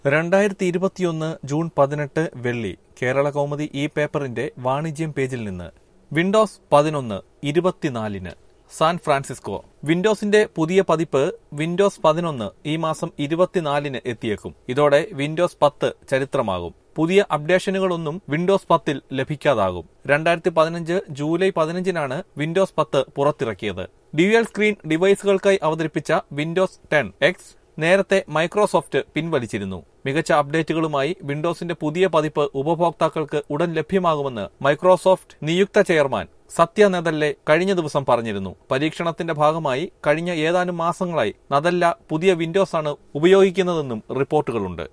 രണ്ടായിരത്തി ഇരുപത്തിയൊന്ന് ജൂൺ പതിനെട്ട് വെള്ളി കേരള കൗമുദി ഈ പേപ്പറിന്റെ വാണിജ്യം പേജിൽ നിന്ന് വിൻഡോസ് പതിനൊന്ന് ഇരുപത്തിനാലിന് സാൻ ഫ്രാൻസിസ്കോ വിൻഡോസിന്റെ പുതിയ പതിപ്പ് വിൻഡോസ് പതിനൊന്ന് ഈ മാസം ഇരുപത്തിനാലിന് എത്തിയേക്കും ഇതോടെ വിൻഡോസ് പത്ത് ചരിത്രമാകും പുതിയ അപ്ഡേഷനുകളൊന്നും വിൻഡോസ് പത്തിൽ ലഭിക്കാതാകും രണ്ടായിരത്തി പതിനഞ്ച് ജൂലൈ പതിനഞ്ചിനാണ് വിൻഡോസ് പത്ത് പുറത്തിറക്കിയത് ഡ്യുവൽ സ്ക്രീൻ ഡിവൈസുകൾക്കായി അവതരിപ്പിച്ച വിൻഡോസ് ടെൻ എക്സ് നേരത്തെ മൈക്രോസോഫ്റ്റ് പിൻവലിച്ചിരുന്നു മികച്ച അപ്ഡേറ്റുകളുമായി വിൻഡോസിന്റെ പുതിയ പതിപ്പ് ഉപഭോക്താക്കൾക്ക് ഉടൻ ലഭ്യമാകുമെന്ന് മൈക്രോസോഫ്റ്റ് നിയുക്ത ചെയർമാൻ സത്യ നെതല്ലെ കഴിഞ്ഞ ദിവസം പറഞ്ഞിരുന്നു പരീക്ഷണത്തിന്റെ ഭാഗമായി കഴിഞ്ഞ ഏതാനും മാസങ്ങളായി നദല്ല പുതിയ വിൻഡോസ് ആണ് ഉപയോഗിക്കുന്നതെന്നും റിപ്പോർട്ടുകളുണ്ട്